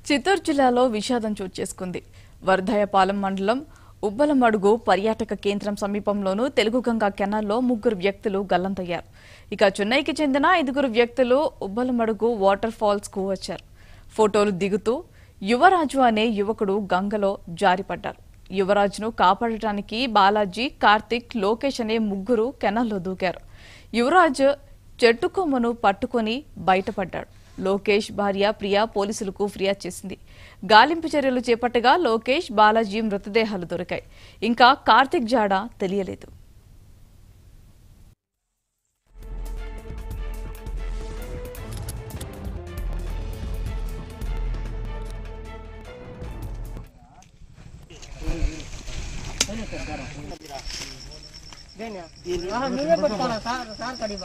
చిత్తూరు జిల్లాలో విషాదం చోటు చేసుకుంది వర్ధయపాలెం మండలం ఉబ్బలమడుగు పర్యాటక కేంద్రం సమీపంలోనూ తెలుగుగంగ కెనాల్లో ముగ్గురు వ్యక్తులు గల్లంతయ్యారు ఇక చెన్నైకి చెందిన ఐదుగురు వ్యక్తులు ఉబ్బలమడుగు వాటర్ ఫాల్స్ కు వచ్చారు ఫోటోలు దిగుతూ యువరాజు అనే యువకుడు గంగలో జారిపడ్డారు యువరాజును కాపాడటానికి బాలాజీ కార్తిక్ లోకేష్ అనే ముగ్గురు కెనాల్లో దూకారు యువరాజ్ చెట్టు కొమ్మను పట్టుకొని బయటపడ్డాడు లోకేష్ భార్య ప్రియా పోలీసులకు ఫిర్యాదు చేసింది గాలింపు చర్యలు చేపట్టగా లోకేష్ బాలాజీ మృతదేహాలు దొరికాయి ఇంకా కార్తిక్ జాడ తెలియలేదు మీరే పెట్టుకోవాలా సార్ సార్ కడిగి